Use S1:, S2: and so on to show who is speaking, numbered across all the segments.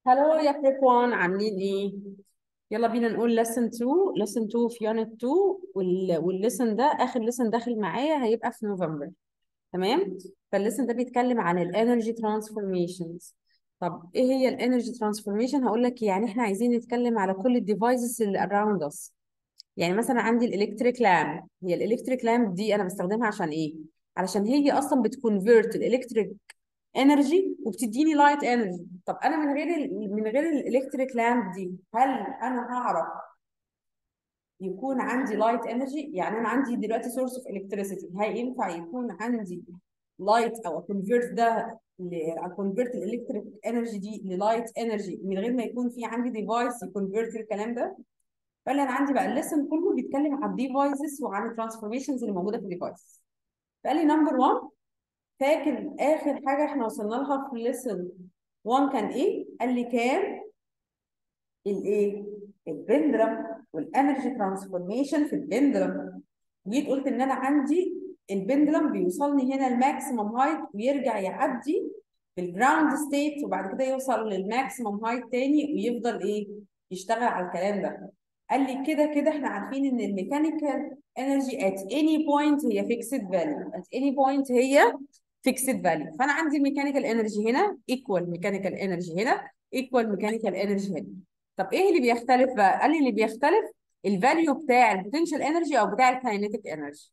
S1: هلو يا everyone عاملين ايه؟ يلا بينا نقول lesson 2 lesson 2 في unit 2 وال والليسن ده اخر ليسن داخل معايا هيبقى في نوفمبر تمام؟ فالليسن ده بيتكلم عن الانرجي ترانسفورميشنز طب ايه هي الانرجي ترانسفورميشن؟ هقول لك يعني احنا عايزين نتكلم على كل الديفايسز اللي around us يعني مثلا عندي الالكتريك لامب هي الالكتريك لامب دي انا بستخدمها عشان ايه؟ علشان هي اصلا بتكونفيرت الالكتريك انرجي وبتديني لايت انرجي طب انا من غير ال من غير الالكتريك لامب دي هل انا هعرف يكون عندي لايت انرجي يعني انا عندي دلوقتي سورس اوف الكتريسيتي هل ينفع يكون عندي لايت او كونفيرت ده كونفيرت الالكتريك انرجي دي للايت انرجي من غير ما يكون في عندي ديفايس يكونفيرت الكلام ده فاللي انا عندي بقى الليسن كله بيتكلم عن الديفايسز وعن الترانسفورميشنز اللي موجوده في الديفايس فقال لي نمبر 1 فاكر اخر حاجه احنا وصلنا لها في ليسن 1 كان ايه؟ قال لي كان الايه؟ البندلم والانرجي ترانسفورميشن في البندلم جيت قلت ان انا عندي البندلم بيوصلني هنا الماكسيمم هايت ويرجع يعدي بالجراوند ستيت وبعد كده يوصل للماكسيمم هايت تاني ويفضل ايه؟ يشتغل على الكلام ده قال لي كده كده احنا عارفين ان الميكانيكال انرجي ات اني بوينت هي فيكسد فاليو ات اني بوينت هي فيكسد فاليو فانا عندي الميكانيكال انرجي هنا ايكوال ميكانيكال انرجي هنا ايكوال ميكانيكال انرجي هنا طب ايه اللي بيختلف بقى قال لي اللي بيختلف الفاليو بتاع البوتنشال انرجي او بتاع الكاينيتيك انرجي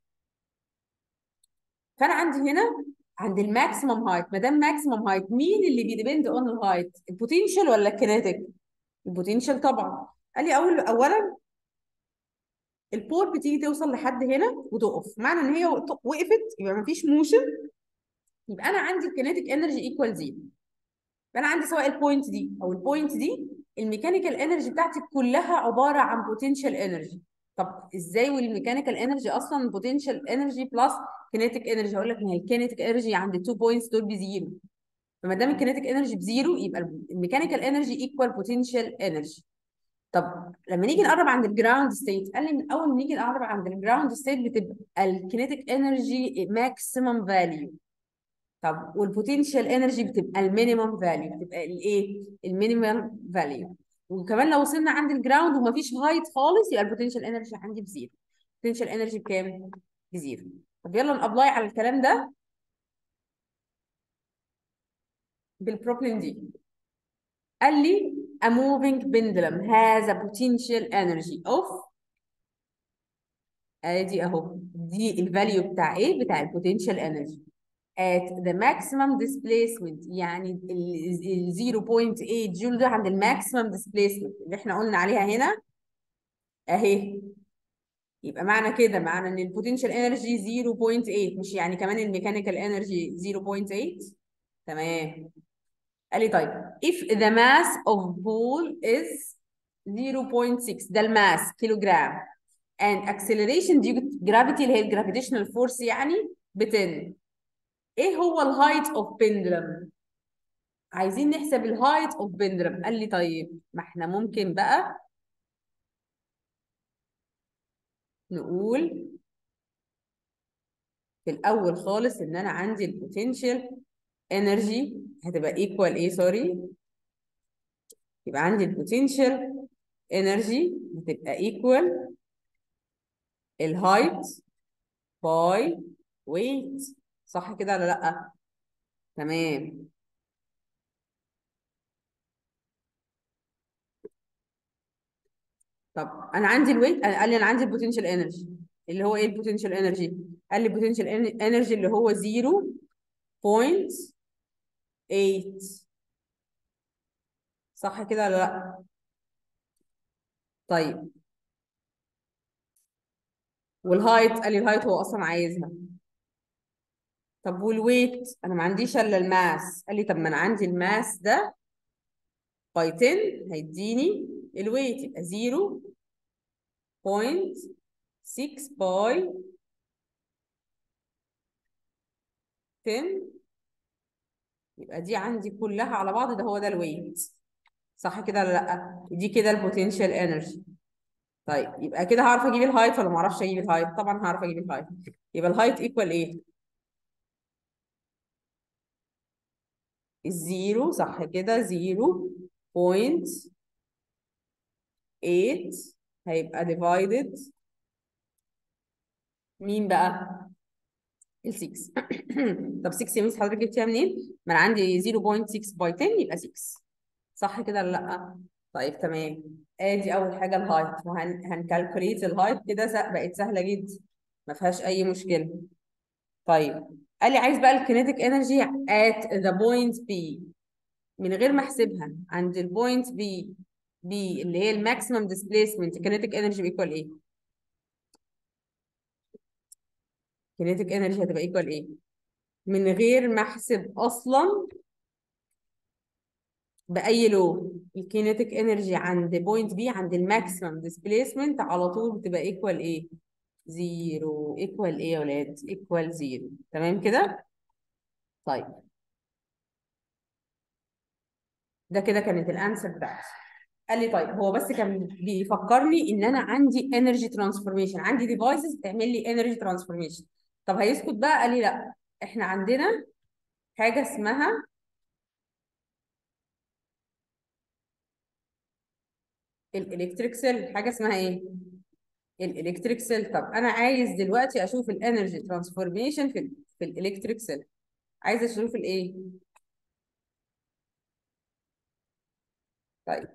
S1: فانا عندي هنا عند الماكسيمم هايت ما دام ماكسيمم هايت مين اللي بيديبند اون الهايت البوتنشال ولا الكينيتيك البوتنشال طبعا قال لي اول اولا البور بتيجي توصل لحد هنا وتقف معنى ان هي وقفت يبقى ما فيش موشن يبقى انا عندي الكينيتيك انرجي ايكوال زيرو يبقى انا عندي سواء البوينت دي او البوينت دي الميكانيكال انرجي بتاعتي كلها عباره عن بوتنشال انرجي طب ازاي والميكانيكال انرجي اصلا بوتنشال انرجي بلس كينيتيك انرجي هقول لك ما هي الكينيتيك انرجي عند التو بوينتس دول بزيرو فما دام الكينيتيك انرجي بزيرو يبقى الميكانيكال انرجي ايكوال بوتنشال انرجي طب لما نيجي نقرب عند الجراوند ستيت قال لي من اول ما نيجي نقرب عند الجراوند ستيت بتبقى الكينيتيك انرجي ماكسيمم فاليو طب والبوتنشال انرجي بتبقى المينيمم فاليو بتبقى الايه المينيمم فاليو وكمان لو وصلنا عند الجراوند ومفيش هايت خالص يبقى البوتنشال انرجي عندي بزيرو البوتنشال انرجي بكام بزيرو طب يلا نابلاي على الكلام ده بالبروبلم دي قال لي a moving pendulum has a potential energy of ادي اهو دي الفاليو بتاع ايه بتاع البوتنشال انرجي at the maximum displacement يعني ال 0.8 جول ده عند الماكسيمم displacement اللي احنا قلنا عليها هنا اهي يبقى معنى كده معنى ان البوتنشال انرجي 0.8 مش يعني كمان الميكانيكال انرجي 0.8 تمام قال لي طيب if the mass of ball is 0.6 ده الماس كيلوجرام and acceleration due to gravity اللي هي الجرافيتيشنال فورس يعني ب 10 ايه هو الهايت اوف بندلم عايزين نحسب الهايت اوف بندلم قال لي طيب ما احنا ممكن بقى نقول في الاول خالص ان انا عندي البوتنشال انرجي هتبقى ايكوال ايه سوري يبقى عندي البوتنشال انرجي هتبقى ايكوال الهايت باي ويت صح كده ولا لا تمام طب انا عندي الويت قال لي انا عندي البوتنشال انرجي اللي هو ايه البوتنشال انرجي قال لي البوتنشال انرجي اللي هو 0.8 صح كده ولا لا طيب والهايت قال لي الهايت هو اصلا عايزها طب والويت انا ما عنديش الا الماس قال لي طب ما انا عندي الماس ده باي 10 هيديني الويت يبقى 0.6 باي 10 يبقى دي عندي كلها على بعض ده هو ده الويت صح كده ولا لا دي كده البوتنشال انرجي طيب يبقى كده هعرف اجيب الهايت ولا ما اعرفش اجيب الهايت طبعا هعرف اجيب الهايت يبقى الهايت ايكوال ايه الزيرو صح كده زيرو بوينت 8 هيبقى divided مين بقى؟ ال 6 طب 6 يا ميس حضرتك جبتيها منين؟ ما انا عندي 0.6 باي 10 يبقى 6 صح كده ولا لا؟ طيب تمام ادي اول حاجه الهايت وهنكالكوليت الهايت كده س- بقت سهله جدا ما فيهاش اي مشكله طيب قال لي عايز بقى الكينيتيك انرجي at the point B من غير ما احسبها عند البوينت B B اللي هي الماكسيمم ديسبيسمنت كينيتيك انرجي بيكوال ايه؟ كينيتيك انرجي هتبقى ايكوال ايه؟ من غير ما احسب اصلا باي لو الكينيتيك انرجي عند بوينت بي عند الماكسيمم ديسبيسمنت على طول بتبقى ايكوال ايه؟ زيرو ايكوال ايه يا ولاد؟ ايكوال زيرو تمام كده؟ طيب ده كده كانت الانسر بتاعتي قال لي طيب هو بس كان بيفكرني ان انا عندي انرجي ترانسفورميشن عندي ديفايسز تعمل لي انرجي ترانسفورميشن طب هيسكت بقى قال لي لا احنا عندنا حاجه اسمها الالكتريك سيل حاجه اسمها ايه الالكتريك سيل طب انا عايز دلوقتي اشوف الانرجي ترانسفورميشن في ال في الالكتريك سيل عايزه اشوف الايه طيب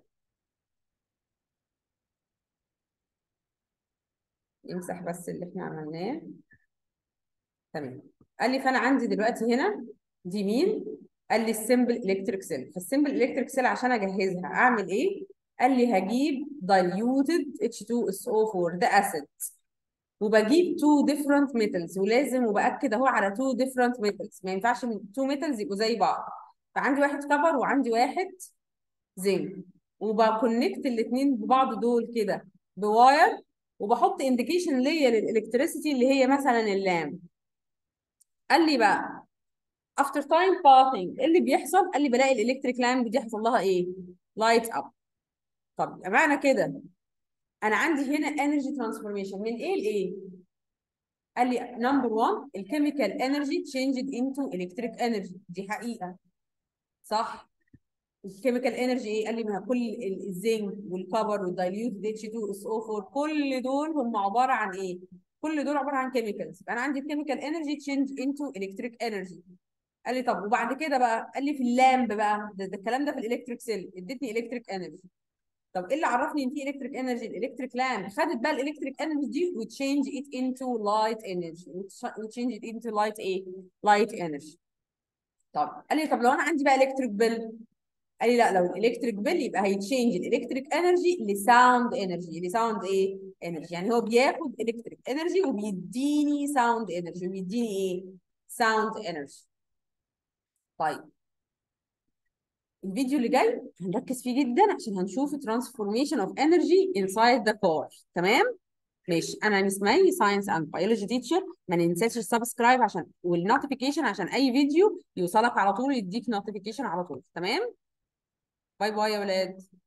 S1: نمسح بس اللي احنا عملناه تمام قال لي فانا عندي دلوقتي هنا دي مين قال لي السمبل الكتريك سيل فالسمبل الكتريك سيل عشان اجهزها اعمل ايه قال لي هجيب diluted H2SO4 ده اسيد وبجيب two different metals ولازم وباكد اهو على two different metals ما ينفعش من two metals يبقوا زي بعض فعندي واحد كبر وعندي واحد زنك وبكونكت الاثنين ببعض دول كده بواير وبحط انديكيشن ليا للالكتريسيتي اللي هي مثلا اللام قال لي بقى after time passing ايه اللي بيحصل قال لي بلاقي الالكتريك لامب دي حصل لها ايه لايت اب طب معنى كده انا عندي هنا انرجي ترانسفورميشن من ايه لايه قال لي نمبر 1 الكيميكال انرجي تشينجد انتو الكتريك انرجي دي حقيقه صح الكيميكال انرجي ايه قال لي ما كل ال- الزنك والكبر والدايليوت اتش 2 اس او 4 كل دول هم عباره عن ايه كل دول عباره عن كيميكالز انا عندي الكيميكال انرجي تشينج انتو الكتريك انرجي قال لي طب وبعد كده بقى قال لي في اللامب بقى ده, ده الكلام ده في الالكتريك سيل ادتني الكتريك انرجي طب ايه اللي عرفني ان في الكتريك انرجي الالكتريك لامب خدت بقى الالكتريك انرجي دي وتشينج ات انتو لايت انرجي وتشينج ات انتو لايت ايه لايت انرجي طب قال لي طب لو انا عندي بقى الكتريك بيل قال لي لا لو الالكتريك بيل يبقى هيتشينج الالكتريك انرجي لساوند انرجي لساوند ايه انرجي يعني هو بياخد الكتريك انرجي وبيديني ساوند انرجي وبيديني ايه ساوند انرجي طيب الفيديو اللي جاي هنركز فيه جدا عشان هنشوف transformation of energy inside the core تمام ماشي انا مس مي ساينس اند بيولوجي تيتشر ما ننساش السبسكرايب عشان والنوتيفيكيشن عشان اي فيديو يوصلك على طول يديك نوتيفيكيشن على طول تمام باي باي يا ولاد